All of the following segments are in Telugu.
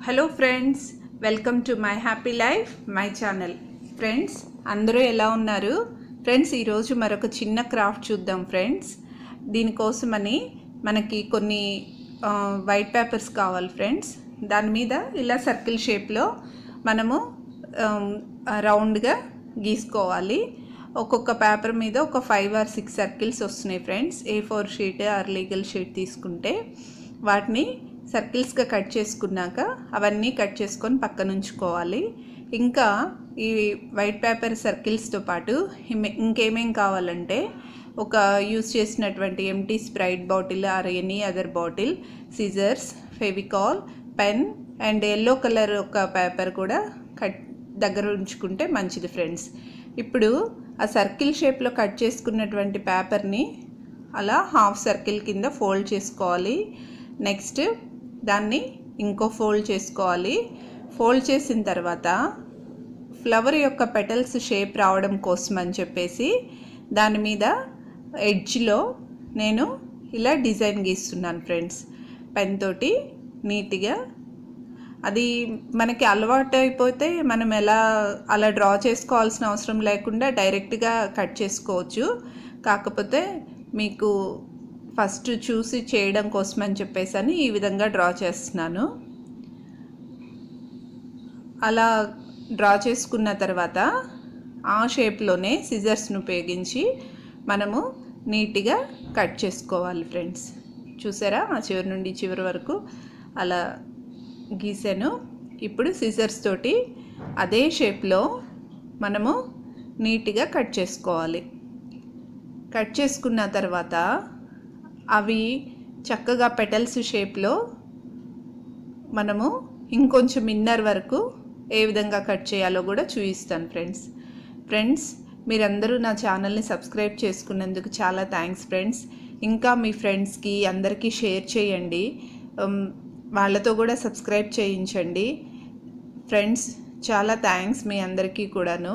hello friends welcome to my happy life my channel friends అందరూ ఎలా ఉన్నారు ఫ్రెండ్స్ ఈరోజు మరొక చిన్న క్రాఫ్ట్ చూద్దాం ఫ్రెండ్స్ దీనికోసమని మనకి కొన్ని ఆ, వైట్ పేపర్స్ కావాలి ఫ్రెండ్స్ దాని మీద ఇలా సర్కిల్ షేప్లో మనము ఆమ్, రౌండ్గా గీసుకోవాలి ఒక్కొక్క పేపర్ మీద ఒక ఫైవ్ ఆర్ సిక్స్ సర్కిల్స్ వస్తున్నాయి friends A four sheet or legal sheet తీసుకుంటే వాటిని సర్కిల్స్గా కట్ చేసుకున్నాక అవన్నీ కట్ చేసుకొని పక్కన ఉంచుకోవాలి ఇంకా ఈ వైట్ పేపర్ సర్కిల్స్తో పాటు ఇమే- ఇంకేమేం కావాలంటే ఒక యూస్ చేసినటువంటి empty Sprite bottle or any other bottle scissors Fevicol pen and yellow colour ఒక పేపర్ కూడా కట్ దగ్గర ఉంచుకుంటే మంచిది ఫ్రెండ్స్ ఇప్పుడు ఆ సర్కిల్ షేప్లో కట్ చేసుకున్నటువంటి పేపర్ని అలా హాఫ్ సర్కిల్ కింద ఫోల్డ్ చేసుకోవాలి నెక్స్ట్ దాన్ని ఇంకో ఫోల్డ్ చేసుకోవాలి ఫోల్డ్ చేసిన తర్వాత ఫ్లవర్ యొక్క పెటల్స్ షేప్ రావడం కోసం అని చెప్పేసి దాని మీద ఎడ్జ్లో నేను ఇలా డిజైన్ గీస్తున్నాను ఫ్రెండ్స్ పెన్ తోటి నీట్గా అది మనకి అలవాటు అయిపోతే మనం ఎలా అలా డ్రా చేసుకోవాల్సిన అవసరం లేకుండా డైరెక్ట్గా కట్ చేసుకోవచ్చు కాకపోతే మీకు ఫస్ట్ చూసి చేయడం కోసం అని చెప్పేసి అని ఈ విధంగా డ్రా చేస్తున్నాను అలా డ్రా చేసుకున్న తర్వాత ఆ షేప్లోనే సిజర్స్ను ఉపయోగించి మనము నీట్గా కట్ చేసుకోవాలి ఫ్రెండ్స్ చూసారా ఆ చివరి నుండి చివరి వరకు అలా గీసాను ఇప్పుడు సిజర్స్ తోటి అదే షేప్లో మనము నీట్గా కట్ చేసుకోవాలి కట్ చేసుకున్న తర్వాత అవి చక్కగా పెటల్స్ షేప్లో మనము ఇంకొంచెం ఇన్నర్ వరకు ఏ విధంగా కట్ చేయాలో కూడా చూపిస్తాను ఫ్రెండ్స్ ఫ్రెండ్స్ మీరందరూ నా ఛానల్ని సబ్స్క్రైబ్ చేసుకున్నందుకు చాలా థ్యాంక్స్ ఫ్రెండ్స్ ఇంకా మీ ఫ్రెండ్స్కి అందరికీ షేర్ చేయండి ఉమ్, వాళ్ళతో కూడా సబ్స్క్రైబ్ చేయించండి ఫ్రెండ్స్ చాలా థ్యాంక్స్ మీ అందరికీ కూడాను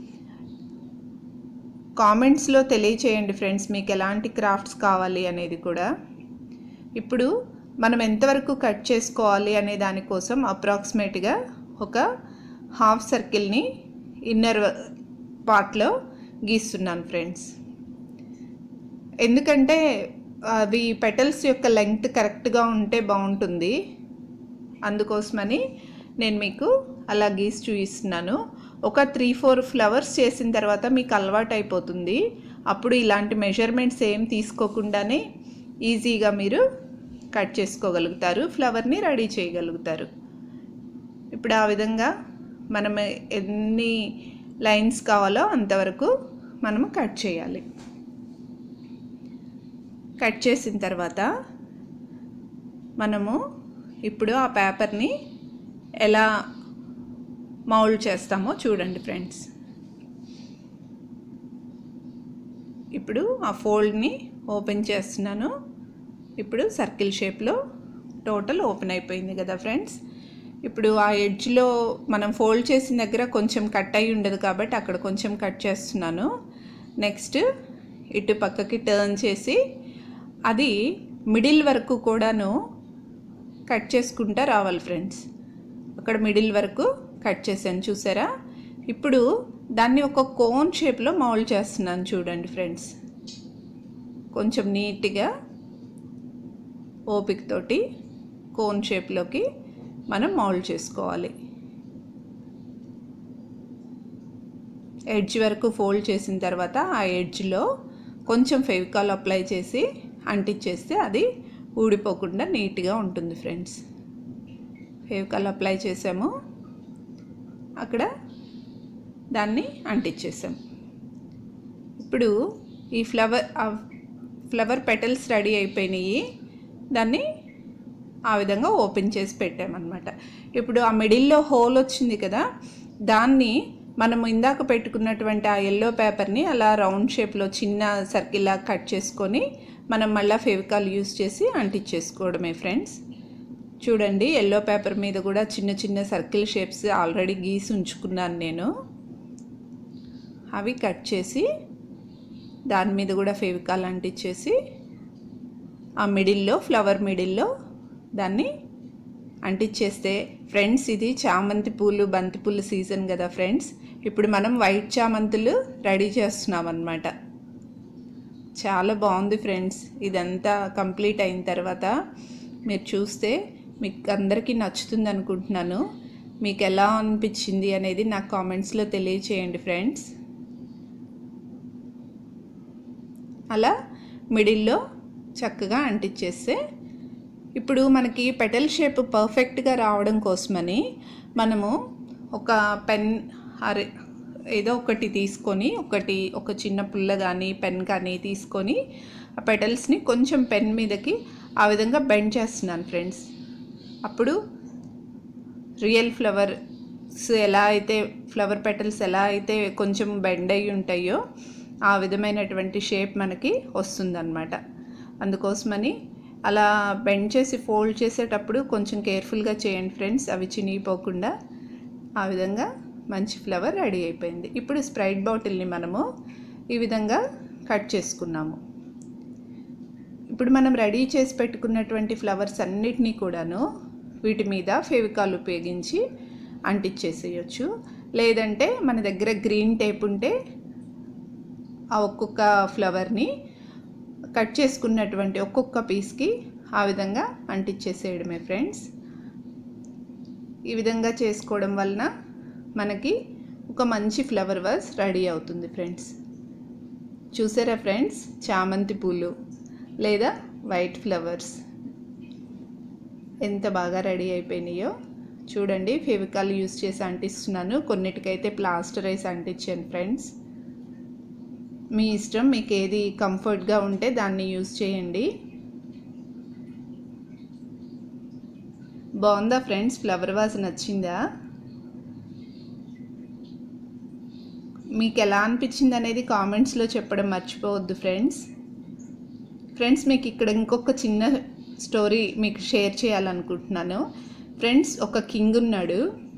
కామెంట్స్లో తెలియచేయండి ఫ్రెండ్స్ మీకు ఎలాంటి క్రాఫ్ట్స్ కావాలి అనేది కూడా ఇప్పుడు మనం ఎంతవరకు కట్ చేసుకోవాలి అనే దానికోసం అప్రాక్సిమేట్గా ఒక హాఫ్ సర్కిల్ని ఇన్నర్ పార్ట్లో గీస్తున్నాను ఫ్రెండ్స్ ఎందుకంటే అవి పెటల్స్ యొక్క లెంగ్త్ కరెక్ట్గా ఉంటే బాగుంటుంది అందుకోసమని నేను మీకు అలా గీసి చూపిస్తున్నాను ఒక త్రీ ఫోర్ ఫ్లవర్స్ చేసిన తర్వాత మీకు అలవాటు అయిపోతుంది అప్పుడు ఇలాంటి మెజర్మెంట్స్ ఏం తీసుకోకుండానే ఈజీగా మీరు కట్ చేసుకోగలుగుతారు ఫ్లవర్ని రెడీ చేయగలుగుతారు ఇప్పుడు ఆ విధంగా మనం ఎన్ని లైన్స్ కావాలో అంతవరకు మనము కట్ చేయాలి కట్ చేసిన తర్వాత మనము ఇప్పుడు ఆ పేపర్ని ఎలా మౌల్డ్ చేస్తామో చూడండి ఫ్రెండ్స్ ఇప్పుడు ఆ ఫోల్డ్ని ఓపెన్ చేస్తున్నాను ఇప్పుడు సర్కిల్ షేప్లో టోటల్ ఓపెన్ అయిపోయింది కదా ఫ్రెండ్స్ ఇప్పుడు ఆ ఎడ్జ్లో మనం ఫోల్డ్ చేసిన దగ్గర కొంచెం కట్ అయి ఉండదు కాబట్టి అక్కడ కొంచెం కట్ చేస్తున్నాను నెక్స్ట్ ఇటు పక్కకి టర్న్ చేసి అది మిడిల్ వరకు కూడాను కట్ చేసుకుంటా రావాలి ఫ్రెండ్స్ అక్కడ మిడిల్ వరకు కట్ చేశాను చూసారా ఇప్పుడు దాన్ని ఒక కోన్ షేప్లో మౌల్డ్ చేస్తున్నాను చూడండి ఫ్రెండ్స్ కొంచెం నీట్గా ఓపికతోటి కోన్ షేప్లోకి మనం మౌల్డ్ చేసుకోవాలి ఎడ్జ్ వరకు ఫోల్డ్ చేసిన తర్వాత ఆ ఎడ్జ్లో కొంచెం ఫెవికాల్ అప్లై చేసి అంటించేస్తే అది ఊడిపోకుండా నీట్గా ఉంటుంది ఫ్రెండ్స్ ఫెవికాల్ అప్లై చేసాము అక్కడ దాన్ని అంటించేసాం ఇప్పుడు ఈ ఫ్లవర్ ఆ ఫ్లవర్ పెటల్స్ రెడీ అయిపోయినాయి దాన్ని ఆ విధంగా ఓపెన్ చేసి పెట్టామన్నమాట ఇప్పుడు ఆ మిడిల్లో హోల్ వచ్చింది కదా దాన్ని మనము ఇందాక పెట్టుకున్నటువంటి ఆ ఎల్లో పేపర్ని అలా రౌండ్ షేప్లో చిన్న సర్కిల్ లాగా కట్ చేసుకొని మనం మళ్ళీ ఫెవికాల్ యూస్ చేసి అంటించేసుకోవడమే ఫ్రెండ్స్ చూడండి ఎల్లో పేపర్ మీద కూడా చిన్న చిన్న సర్కిల్ షేప్స్ ఆల్రెడీ గీసి ఉంచుకున్నాను నేను అవి కట్ చేసి దాని మీద కూడా ఫెవికాల్ అంటించేసి ఆ మిడిల్లో ఫ్లవర్ మిడిల్లో దాన్ని అంటించేస్తే ఫ్రెండ్స్ ఇది చామంతి పూలు బంతి పూలు సీజన్ కదా ఫ్రెండ్స్ ఇప్పుడు మనం వైట్ చామంతులు రెడీ చేస్తున్నాం అన్నమాట చాలా బాగుంది ఫ్రెండ్స్ ఇదంతా కంప్లీట్ అయిన తర్వాత మీరు చూస్తే మీకు అందరికీ నచ్చుతుంది అనుకుంటున్నాను మీకు ఎలా అనిపించింది అనేది నాకు కామెంట్స్లో తెలియచేయండి ఫ్రెండ్స్ అలా మిడిల్లో చక్కగా అంటించేస్తే ఇప్పుడు మనకి పెటల్ షేప్ పర్ఫెక్ట్గా రావడం కోసమని మనము ఒక పెన్ అరే ఏదో ఒకటి తీసుకొని ఒకటి ఒక చిన్న పుల్ల కానీ పెన్ కానీ తీసుకొని ఆ పెటల్స్ని కొంచెం పెన్ మీదకి ఆ విధంగా బెండ్ చేస్తున్నాను ఫ్రెండ్స్ అప్పుడు రియల్ ఫ్లవర్స్ ఎలా అయితే ఫ్లవర్ పెటల్స్ ఎలా అయితే కొంచెం బెండ్ అయి ఉంటాయో ఆ విధమైనటువంటి షేప్ మనకి వస్తుందన్నమాట అందుకోసమని అలా బెండ్ చేసి ఫోల్డ్ చేసేటప్పుడు కొంచెం కేర్ఫుల్గా చేయండి ఫ్రెండ్స్ అవి చినిగిపోకుండా ఆ విధంగా మంచి ఫ్లవర్ రెడీ అయిపోయింది ఇప్పుడు స్ప్రైట్ బాటిల్ని మనము ఈ విధంగా కట్ చేసుకున్నాము ఇప్పుడు మనం రెడీ చేసి పెట్టుకున్నటువంటి ఫ్లవర్స్ అన్నిటినీ కూడాను వీటి మీద ఫెవికాల్ ఉపయోగించి అంటించేసేయచ్చు లేదంటే మన దగ్గర గ్రీన్ టేప్ ఉంటే ఆ ఒక్కొక్క ఫ్లవర్ని కట్ చేసుకున్నటువంటి ఒక్కొక్క పీస్కి ఆ విధంగా అంటించేసేయడమే ఫ్రెండ్స్ ఈ విధంగా చేసుకోవడం వలన మనకి ఒక మంచి ఫ్లవర్ వాజ్ రెడీ అవుతుంది ఫ్రెండ్స్ చూసారా ఫ్రెండ్స్ చామంతి పూలు లేదా వైట్ ఫ్లవర్స్ ఎంత బాగా రెడీ అయిపోయినాయో చూడండి ఫెవికాల్ యూస్ చేసి అంటిస్తున్నాను కొన్నిటికైతే ప్లాస్టర్ వేసి అంటించాను ఫ్రెండ్స్ మీ ఇష్టం మీకు ఏది కంఫర్ట్గా ఉంటే దాన్ని యూస్ చేయండి బాగుందా ఫ్రెండ్స్ ఫ్లవర్ వాజ్ నచ్చిందా మీకు ఎలా అనిపించింది అనేది కామెంట్స్లో చెప్పడం మర్చిపోవద్దు ఫ్రెండ్స్ ఫ్రెండ్స్ మీకు ఇక్కడ ఇంకొక చిన్న స్టోరీ మీకు షేర్ చేయాలనుకుంటున్నాను ఫ్రెండ్స్ ఒక కింగ్ ఉన్నాడు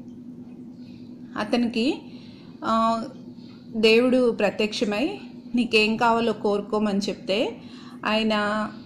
అతనికి ఆ, దేవుడు ప్రత్యక్షమై నీకేం కావాలో కోరుకోమని చెప్తే ఆయన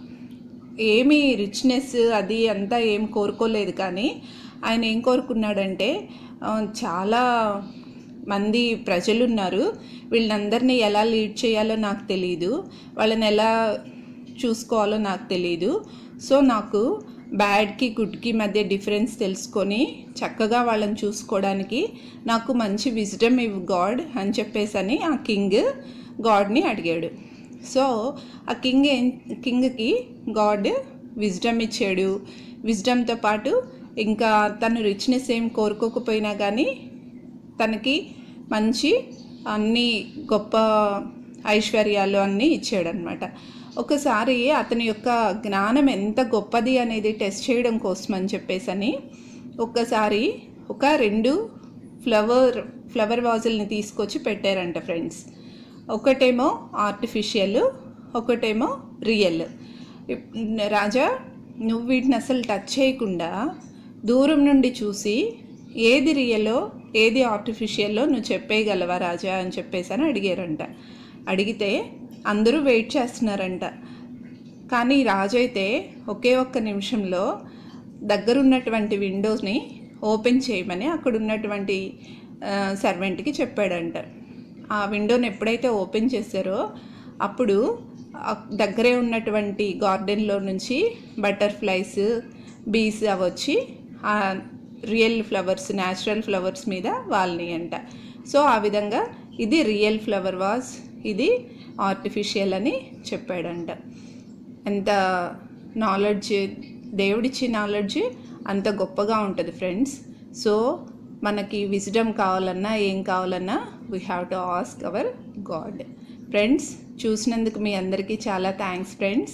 ఏమీ రిచ్నెస్ అది అంతా ఏం కోరుకోలేదు కానీ ఆయన ఏం కోరుకున్నాడంటే ఆ, చాలా మంది ప్రజలు ఉన్నారు వీళ్ళందరినీ ఎలా లీడ్ చేయాలో నాకు తెలియదు వాళ్ళని ఎలా చూసుకోవాలో నాకు తెలియదు సో నాకు బ్యాడ్కి గుడ్కి మధ్య డిఫరెన్స్ తెలుసుకొని చక్కగా వాళ్ళని చూసుకోవడానికి నాకు మంచి విజ్డమ్ ఇవ్ గాడ్ అని చెప్పేసని ఆ కింగ్ గాడ్ని అడిగాడు సో ఆ కింగ్ ఏం కింగ్కి గాడ్ విజ్డమ్ ఇచ్చాడు విజ్డమ్తో పాటు ఇంకా తను రిచ్నెస్ ఏం కోరుకోకపోయినా కానీ తనకి మంచి అన్ని గొప్ప ఐశ్వర్యాలు అన్నీ ఇచ్చాడనమాట ఒకసారి అతని యొక్క జ్ఞానం ఎంత గొప్పది అనేది టెస్ట్ చేయడం కోసం అని చెప్పేసని ఒక్కసారి ఒక రెండు ఫ్లవర్ ఫ్లవర్ వాజుల్ని తీసుకొచ్చి పెట్టారంట ఫ్రెండ్స్ ఒకటేమో ఆర్టిఫిషియల్ ఒకటేమో రియల్ ఇప్- రాజా నువ్వు వీటిని అసలు టచ్ చేయకుండా దూరం నుండి చూసి ఏది రియలో ఏది ఆర్టిఫిషియల్లో నువ్వు చెప్పేయగలవా రాజా అని చెప్పేసి అని అడిగారంట అడిగితే అందరూ వెయిట్ చేస్తున్నారంట కానీ రాజు అయితే ఒకే ఒక్క నిమిషంలో దగ్గరున్నటువంటి విండోస్ని ఓపెన్ చేయమని అక్కడ ఉన్నటువంటి సర్వెంట్కి చెప్పాడంట ఆ విండోని ఎప్పుడైతే ఓపెన్ చేశారో అప్పుడు ఆ దగ్గరే ఉన్నటువంటి గార్డెన్లో నుంచి బటర్ఫ్లైస్ బీస్ అవి వచ్చి ఆ రియల్ ఫ్లవర్స్ న్యాచురల్ ఫ్లవర్స్ మీద వాళ్ళని అంట సో ఆ విధంగా ఇది రియల్ ఫ్లవర్ వాజ్ ఇది ఆర్టిఫిషియల్ అని చెప్పాడంట ఎంత నాలెడ్జ్ దేవుడిచ్చే నాలెడ్జ్ అంత గొప్పగా ఉంటుంది ఫ్రెండ్స్ సో మనకి విజ్డమ్ కావాలన్నా ఏం కావాలన్నా we have to ask our God friends చూసినందుకు మీ అందరికీ చాలా థ్యాంక్స్ ఫ్రెండ్స్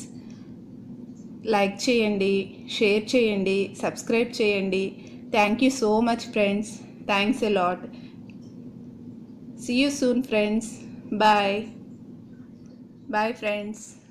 లైక్ చేయండి షేర్ చేయండి సబ్స్క్రైబ్ చేయండి thank you so much friends thanks a lot see you soon friends bye bye friends